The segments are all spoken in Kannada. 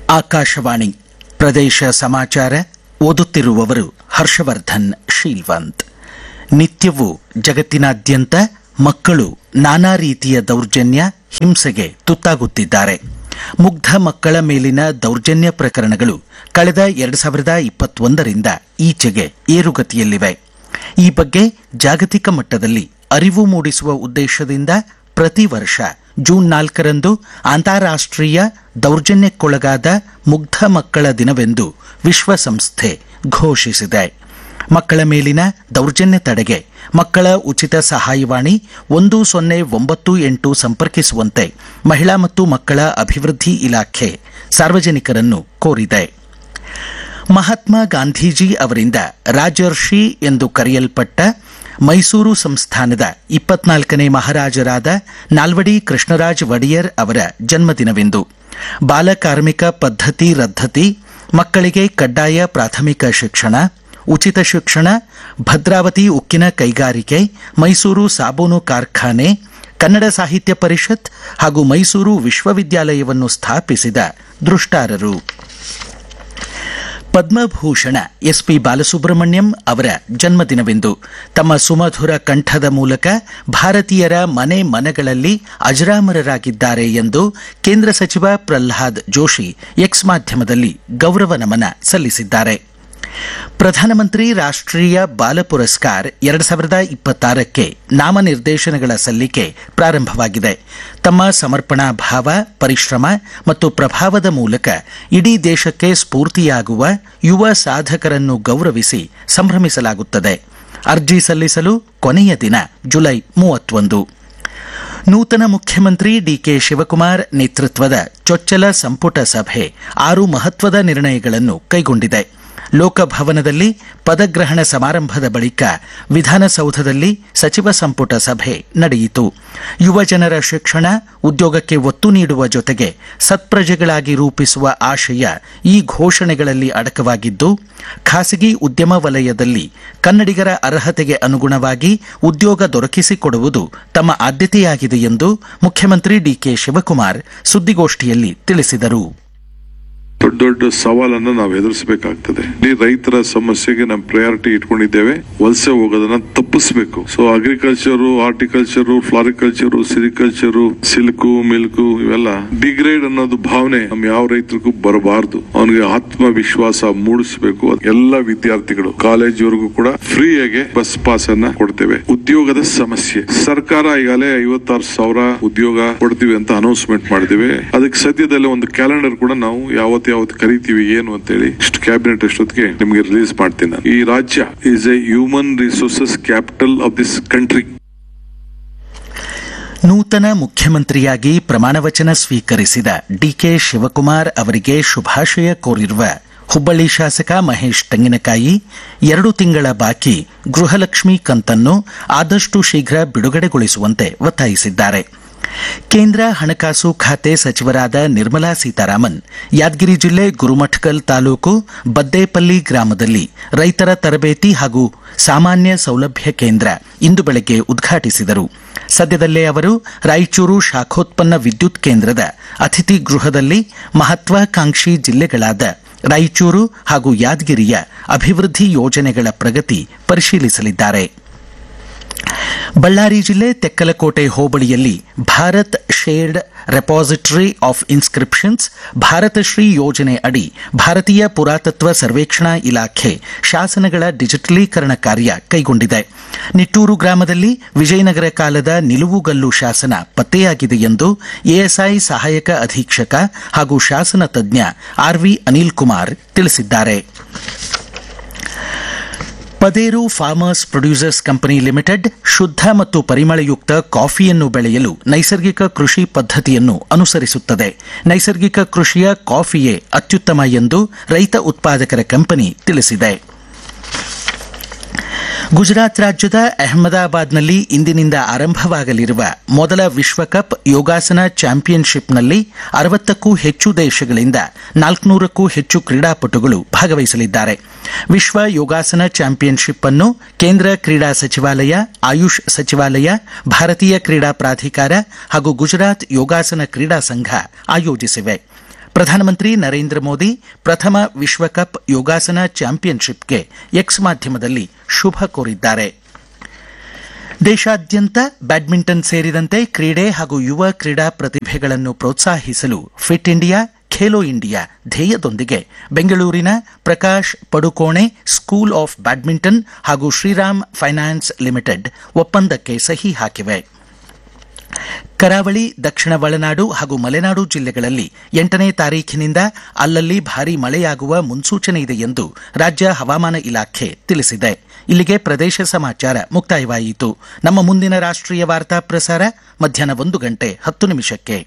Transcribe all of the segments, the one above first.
ಆಕಾಶವಾಣಿ ಪ್ರದೇಶ ಸಮಾಚಾರ ಓದುತ್ತಿರುವವರು ಹರ್ಷವರ್ಧನ್ ಶೀಲ್ವಂತ್ ನಿತ್ಯವೂ ಜಗತ್ತಿನಾದ್ಯಂತ ಮಕ್ಕಳು ನಾನಾ ರೀತಿಯ ದೌರ್ಜನ್ಯ ಹಿಂಸೆಗೆ ತುತ್ತಾಗುತ್ತಿದ್ದಾರೆ ಮುಗ್ಧ ಮಕ್ಕಳ ಮೇಲಿನ ದೌರ್ಜನ್ಯ ಪ್ರಕರಣಗಳು ಕಳೆದ ಎರಡು ಸಾವಿರದ ಇಪ್ಪತ್ತೊಂದರಿಂದ ಈಚೆಗೆ ಏರುಗತಿಯಲ್ಲಿವೆ ಈ ಬಗ್ಗೆ ಜಾಗತಿಕ ಮಟ್ಟದಲ್ಲಿ ಅರಿವು ಮೂಡಿಸುವ ಉದ್ದೇಶದಿಂದ ಪ್ರತಿ ವರ್ಷ ಜೂನ್ ನಾಲ್ಕರಂದು ಅಂತಾರಾಷ್ಟ್ರೀಯ ದೌರ್ಜನ್ಯಕ್ಕೊಳಗಾದ ಮುಗ್ಧ ಮಕ್ಕಳ ದಿನವೆಂದು ವಿಶ್ವಸಂಸ್ಥೆ ಘೋಷಿಸಿದೆ ಮಕ್ಕಳ ಮೇಲಿನ ದೌರ್ಜನ್ಯ ತಡೆಗೆ ಮಕ್ಕಳ ಉಚಿತ ಸಹಾಯವಾಣಿ ಒಂದು ಸೊನ್ನೆ ಒಂಬತ್ತು ಎಂಟು ಸಂಪರ್ಕಿಸುವಂತೆ ಮಹಿಳಾ ಮತ್ತು ಮಕ್ಕಳ ಅಭಿವೃದ್ಧಿ ಇಲಾಖೆ ಸಾರ್ವಜನಿಕರನ್ನು ಕೋರಿದೆ ಮಹಾತ್ಮ ಗಾಂಧೀಜಿ ಅವರಿಂದ ರಾಜರ್ಷಿ ಎಂದು ಕರೆಯಲ್ಪಟ್ಟ ಮೈಸೂರು ಸಂಸ್ಥಾನದ ಇಪ್ಪತ್ನಾಲ್ಕನೇ ಮಹಾರಾಜರಾದ ನಾಲ್ವಡಿ ಕೃಷ್ಣರಾಜ ಒಡೆಯರ್ ಅವರ ಜನ್ಮದಿನವೆಂದು ಬಾಲಕಾರ್ಮಿಕ ಪದ್ಧತಿ ರದ್ದತಿ ಮಕ್ಕಳಿಗೆ ಕಡ್ಡಾಯ ಪ್ರಾಥಮಿಕ ಶಿಕ್ಷಣ ಉಚಿತ ಶಿಕ್ಷಣ ಭದ್ರಾವತಿ ಉಕ್ಕಿನ ಕೈಗಾರಿಕೆ ಮೈಸೂರು ಸಾಬೂನು ಕಾರ್ಖಾನೆ ಕನ್ನಡ ಸಾಹಿತ್ಯ ಪರಿಷತ್ ಹಾಗೂ ಮೈಸೂರು ವಿಶ್ವವಿದ್ಯಾಲಯವನ್ನು ಸ್ಥಾಪಿಸಿದ ದೃಷ್ಟಾರರು ಪದ್ಮಭೂಷಣ ಎಸ್ಪಿ ಬಾಲಸುಬ್ರಹ್ಮಣ್ಯಂ ಅವರ ಜನ್ಮದಿನವೆಂದು ತಮ್ಮ ಸುಮಧುರ ಕಂಠದ ಮೂಲಕ ಭಾರತೀಯರ ಮನೆ ಮನಗಳಲ್ಲಿ ಅಜರಾಮರರಾಗಿದ್ದಾರೆ ಎಂದು ಕೇಂದ್ರ ಸಚಿವ ಪ್ರಹ್ಲಾದ್ ಜೋಶಿ ಎಕ್ಸ್ ಮಾಧ್ಯಮದಲ್ಲಿ ಗೌರವ ನಮನ ಸಲ್ಲಿಸಿದ್ದಾರೆ ಪ್ರಧಾನಮಂತ್ರಿ ರಾಷ್ಟ್ರೀಯ ಬಾಲ ಪುರಸ್ಕಾರ್ ಎರಡು ಸಾವಿರದ ಇಪ್ಪತ್ತಾರಕ್ಕೆ ನಾಮನಿರ್ದೇಶನಗಳ ಸಲ್ಲಿಕೆ ಪ್ರಾರಂಭವಾಗಿದೆ ತಮ್ಮ ಸಮರ್ಪಣಾ ಭಾವ ಪರಿಶ್ರಮ ಮತ್ತು ಪ್ರಭಾವದ ಮೂಲಕ ಇಡೀ ದೇಶಕ್ಕೆ ಸ್ಫೂರ್ತಿಯಾಗುವ ಯುವ ಸಾಧಕರನ್ನು ಗೌರವಿಸಿ ಸಂಭ್ರಮಿಸಲಾಗುತ್ತದೆ ಅರ್ಜಿ ಸಲ್ಲಿಸಲು ಕೊನೆಯ ದಿನ ಜುಲೈ ಮೂವತ್ತೊಂದು ನೂತನ ಮುಖ್ಯಮಂತ್ರಿ ಡಿಕೆ ಶಿವಕುಮಾರ್ ನೇತೃತ್ವದ ಚೊಚ್ಚಲ ಸಂಪುಟ ಸಭೆ ಆರು ಮಹತ್ವದ ನಿರ್ಣಯಗಳನ್ನು ಕೈಗೊಂಡಿದೆ ಲೋಕಭವನದಲ್ಲಿ ಪದಗ್ರಹಣ ಸಮಾರಂಭದ ಬಳಿಕ ವಿಧಾನಸೌಧದಲ್ಲಿ ಸಚಿವ ಸಂಪುಟ ಸಭೆ ನಡೆಯಿತು ಯುವ ಜನರ ಶಿಕ್ಷಣ ಉದ್ಯೋಗಕ್ಕೆ ಒತ್ತು ನೀಡುವ ಜೊತೆಗೆ ಸತ್ಪ್ರಜೆಗಳಾಗಿ ರೂಪಿಸುವ ಆಶಯ ಈ ಘೋಷಣೆಗಳಲ್ಲಿ ಅಡಕವಾಗಿದ್ದು ಖಾಸಗಿ ಉದ್ಯಮ ವಲಯದಲ್ಲಿ ಕನ್ನಡಿಗರ ಅರ್ಹತೆಗೆ ಅನುಗುಣವಾಗಿ ಉದ್ಯೋಗ ದೊರಕಿಸಿಕೊಡುವುದು ತಮ್ಮ ಆದ್ಯತೆಯಾಗಿದೆ ಎಂದು ಮುಖ್ಯಮಂತ್ರಿ ಡಿಕೆ ಶಿವಕುಮಾರ್ ಸುದ್ದಿಗೋಷ್ಠಿಯಲ್ಲಿ ತಿಳಿಸಿದರು ದೊಡ್ಡ ದೊಡ್ಡ ಸವಾಲನ್ನ ನಾವು ಎದುರಿಸಬೇಕಾಗ್ತದೆ ಇಲ್ಲಿ ರೈತರ ಸಮಸ್ಯೆಗೆ ನಾವು ಪ್ರಯಾರಿಟಿ ಇಟ್ಕೊಂಡಿದ್ದೇವೆ ವಲಸೆ ಹೋಗೋದನ್ನ ತಪ್ಪಿಸಬೇಕು so agriculture horticulture floriculture sericulture silk milk ಇವೆಲ್ಲ ಡಿಗ್ರೇಡ್ ಅನ್ನೋದು ಭಾವನೆ ನಮ್ ಯಾವ ರೈತರಿಗೂ ಬರಬಾರದು ಅವನಿಗೆ ಆತ್ಮವಿಶ್ವಾಸ ಮೂಡಿಸಬೇಕು ಎಲ್ಲ ವಿದ್ಯಾರ್ಥಿಗಳು ಕಾಲೇಜ್ವರೆಗೂ ಕೂಡ ಫ್ರೀಯಾಗಿ ಬಸ್ ಪಾಸ್ ಅನ್ನ ಕೊಡ್ತೇವೆ ಉದ್ಯೋಗದ ಸಮಸ್ಯೆ ಸರ್ಕಾರ ಈಗಾಗಲೇ ಐವತ್ತಾರು ಸಾವಿರ ಉದ್ಯೋಗ ಕೊಡ್ತೀವಿ ಅಂತ ಅನೌನ್ಸ್ಮೆಂಟ್ ಮಾಡಿದ್ದೇವೆ ಅದಕ್ಕೆ ಸದ್ಯದಲ್ಲೇ ಒಂದು ಕ್ಯಾಲೆಂಡರ್ ಕೂಡ ನಾವು ಯಾವತ್ತು ಯಾವತ್ತು ಕರಿತೀವಿ ಏನು ಅಂತ ಹೇಳಿ ಇಷ್ಟು ಕ್ಯಾಬಿನೆಟ್ ಅಷ್ಟೊತ್ತಿಗೆ ನಿಮಗೆ ರಿಲೀಸ್ ಮಾಡ್ತೀನಿ ನಾನು. ಈ ರಾಜ್ಯ is a human resources capital of this country ನೂತನ ಮುಖ್ಯಮಂತ್ರಿಯಾಗಿ ಪ್ರಮಾಣವಚನ ಸ್ವೀಕರಿಸಿದ ಡಿಕೆ ಶಿವಕುಮಾರ್ ಅವರಿಗೆ ಶುಭಾಶಯ ಕೋರಿರುವ ಹುಬ್ಬಳ್ಳಿ ಶಾಸಕ ಮಹೇಶ್ ತೆಂಗಿನಕಾಯಿ ಎರಡು ತಿಂಗಳ ಬಾಕಿ ಗೃಹಲಕ್ಷ್ಮಿ ಕಂತನ್ನು ಆದಷ್ಟು ಶೀಘ್ರ ಬಿಡುಗಡೆಗೊಳಿಸುವಂತೆ ಒತ್ತಾಯಿಸಿದ್ದಾರೆ ಕೇಂದ್ರ ಹಣಕಾಸು ಖಾತೆ ಸಚಿವರಾದ ನಿರ್ಮಲಾ ಸೀತಾರಾಮನ್ ಯಾದಗಿರಿ ಜಿಲ್ಲೆ ಗುರುಮಠಕಲ್ ತಾಲೂಕು ಬದ್ದೇಪಲ್ಲಿ ಗ್ರಾಮದಲ್ಲಿ ರೈತರ ತರಬೇತಿ ಹಾಗೂ ಸಾಮಾನ್ಯ ಸೌಲಭ್ಯ ಕೇಂದ್ರ ಇಂದು ಬೆಳಗ್ಗೆ ಉದ್ಘಾಟಿಸಿದರು ಸದ್ಯದಲ್ಲೇ ಅವರು ರಾಯಚೂರು ಶಾಖೋತ್ಪನ್ನ ವಿದ್ಯುತ್ ಕೇಂದ್ರದ ಅತಿಥಿ ಗೃಹದಲ್ಲಿ ಮಹತ್ವಾಕಾಂಕ್ಷಿ ಜಿಲ್ಲೆಗಳಾದ ರಾಯಚೂರು ಹಾಗೂ ಯಾದಗಿರಿಯ ಅಭಿವೃದ್ಧಿ ಯೋಜನೆಗಳ ಪ್ರಗತಿ ಪರಿಶೀಲಿಸಲಿದ್ದಾರೆ ಬಳ್ಳಾರಿ ಜಿಲ್ಲೆ ತೆಕ್ಕಲಕೋಟೆ ಹೋಬಳಿಯಲ್ಲಿ Bharat shared repository of inscriptions Bharatashri ಯೋಜನೆ ಅಡಿ ಭಾರತೀಯ ಪುರಾತತ್ವ ಸರ್ವೇಕ್ಷಣಾ ಇಲಾಖೆ ಶಾಸನಗಳ ಡಿಜಿಟಲೀಕರಣ ಕಾರ್ಯ ಕೈಗೊಂಡಿದೆ ನಿಟ್ಟೂರು ಗ್ರಾಮದಲ್ಲಿ ವಿಜಯನಗರ ಕಾಲದ ನಿಲುವುಗಲ್ಲು ಶಾಸನ ಪತ್ತೆಯಾಗಿದೆ ಎಂದು ಎಎಸ್ಐ ಸಹಾಯಕ ಅಧೀಕ್ಷಕ ಹಾಗೂ ಶಾಸನ ತಜ್ಞ ಆರ್ವಿ ಅನಿಲ್ ಕುಮಾರ್ ತಿಳಿಸಿದ್ದಾರೆ Paderu farmers producers company limited ಶುದ್ಧ ಮತ್ತು ಪರಿಮಳಯುಕ್ತ ಕಾಫಿಯನ್ನು ಬೆಳೆಯಲು ನೈಸರ್ಗಿಕ ಕೃಷಿ ಪದ್ಧತಿಯನ್ನು ಅನುಸರಿಸುತ್ತದೆ ನೈಸರ್ಗಿಕ ಕೃಷಿಯ ಕಾಫಿಯೇ ಅತ್ಯುತ್ತಮ ಎಂದು ರೈತ ಉತ್ಪಾದಕರ ಕಂಪನಿ ತಿಳಿಸಿದೆ ಗುಜರಾತ್ ರಾಜ್ಯದ ಅಹಮದಾಬಾದ್ನಲ್ಲಿ ಇಂದಿನಿಂದ ಆರಂಭವಾಗಲಿರುವ ಮೊದಲ ವಿಶ್ವಕಪ್ ಯೋಗಾಸನ ಚಾಂಪಿಯನ್ಶಿಪ್ನಲ್ಲಿ ಅರವತ್ತಕ್ಕೂ ಹೆಚ್ಚು ದೇಶಗಳಿಂದ ನಾಲ್ಕುನೂರಕ್ಕೂ ಹೆಚ್ಚು ಕ್ರೀಡಾಪಟುಗಳು ಭಾಗವಹಿಸಲಿದ್ದಾರೆ ವಿಶ್ವ ಯೋಗಾಸನ ಚಾಂಪಿಯನ್ಶಿಪ್ ಅನ್ನು ಕೇಂದ್ರ ಕ್ರೀಡಾ ಸಚಿವಾಲಯ ಆಯುಷ್ ಸಚಿವಾಲಯ ಭಾರತೀಯ ಕ್ರೀಡಾ ಪ್ರಾಧಿಕಾರ ಹಾಗೂ ಗುಜರಾತ್ ಯೋಗಾಸನ ಕ್ರೀಡಾ ಸಂಘ ಆಯೋಜಿಸಿವೆ ಪ್ರಧಾನಮಂತ್ರಿ ನರೇಂದ್ರ ಮೋದಿ ಪ್ರಥಮ ವಿಶ್ವಕಪ್ ಯೋಗಾಸನ ಚಾಂಪಿಯನ್ಶಿಪ್ಗೆ ಎಕ್ಸ್ ಮಾಧ್ಯಮದಲ್ಲಿ ಶುಭ ಕೋರಿದ್ದಾರೆ ದೇಶಾದ್ಯಂತ ಬ್ಯಾಡ್ಮಿಂಟನ್ ಸೇರಿದಂತೆ ಕ್ರೀಡೆ ಹಾಗೂ ಯುವ ಕ್ರೀಡಾ ಪ್ರತಿಭೆಗಳನ್ನು ಪ್ರೋತ್ಸಾಹಿಸಲು ಫಿಟ್ ಇಂಡಿಯಾ ಖೇಲೋ ಇಂಡಿಯಾ ಧ್ಯೇಯದೊಂದಿಗೆ ಬೆಂಗಳೂರಿನ Prakash Padukone school of badminton ಹಾಗೂ ಶ್ರೀರಾಮ್ ಫೈನಾನ್ಸ್ ಲಿಮಿಟೆಡ್ ಒಪ್ಪಂದಕ್ಕೆ ಸಹಿ ಹಾಕಿವೆ ಕರಾವಳಿ ದಕ್ಷಿಣ ಒಳನಾಡು ಹಾಗೂ ಮಲೆನಾಡು ಜಿಲ್ಲೆಗಳಲ್ಲಿ ಎಂಟನೇ ತಾರೀಖಿನಿಂದ ಅಲ್ಲಲ್ಲಿ ಭಾರೀ ಮಳೆಯಾಗುವ ಮುನ್ಸೂಚನೆ ಇದೆ ಎಂದು ರಾಜ್ಯ ಹವಾಮಾನ ಇಲಾಖೆ ತಿಳಿಸಿದೆ ಇಲ್ಲಿಗೆ ಪ್ರದೇಶ ಸಮಾಚಾರ ಮುಕ್ತಾಯವಾಯಿತು ನಮ್ಮ ಮುಂದಿನ ರಾಷ್ಟ್ರೀಯ ವಾರ್ತಾ ಪ್ರಸಾರ ಮಧ್ಯಾಹ್ನ ಒಂದು ಗಂಟೆ ಹತ್ತು ನಿಮಿಷಕ್ಕೆ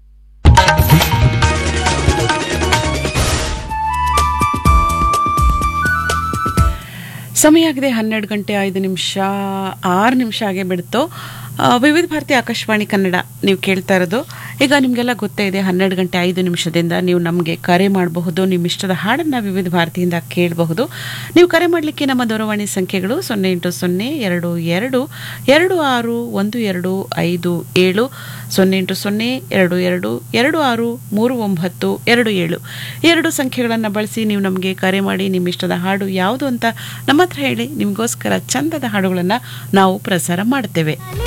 ಸಮಯ ಆಗಿದೆ ಹನ್ನೆರಡು ಗಂಟೆ ಐದು ನಿಮಿಷ ಆರು ನಿಮಿಷ ಆಗೇ ಬಿಡ್ತು ಆ, ವಿವಿಧ ಭಾರತಿ ಆಕಾಶವಾಣಿ ಕನ್ನಡ ನೀವು ಕೇಳ್ತಾ ಇರೋದು ಈಗ ನಿಮಗೆಲ್ಲ ಗೊತ್ತೇ ಇದೆ ಹನ್ನೆರಡು ಗಂಟೆ ಐದು ನಿಮಿಷದಿಂದ ನೀವು ನಮಗೆ ಕರೆ ಮಾಡಬಹುದು ನಿಮ್ಮ ಇಷ್ಟದ ಹಾಡನ್ನು ವಿವಿಧ ಭಾರತಿಯಿಂದ ಕೇಳಬಹುದು ನೀವು ಕರೆ ಮಾಡಲಿಕ್ಕೆ ನಮ್ಮ ದೂರವಾಣಿ ಸಂಖ್ಯೆಗಳು ಸೊನ್ನೆ ಎಂಟು ಸೊನ್ನೆ ಎರಡು ಎರಡು ಎರಡು ಆರು ಒಂದು ಎರಡು ಐದು ಏಳು ಸೊನ್ನೆ ಎಂಟು ಸೊನ್ನೆ ಎರಡು ಎರಡು ಎರಡು ಆರು ಮೂರು ಒಂಬತ್ತು ಎರಡು ಏಳು ಈ ಎರಡು ಸಂಖ್ಯೆಗಳನ್ನು ಬಳಸಿ ನೀವು ನಮಗೆ ಕರೆ ಮಾಡಿ ನಿಮ್ಮ ಇಷ್ಟದ ಹಾಡು ಯಾವುದು ಅಂತ ನಮ್ಮ ಹತ್ರ ಹೇಳಿ ನಿಮಗೋಸ್ಕರ ಚಂದದ ಹಾಡುಗಳನ್ನು ನಾವು ಪ್ರಸಾರ ಮಾಡ್ತೇವೆ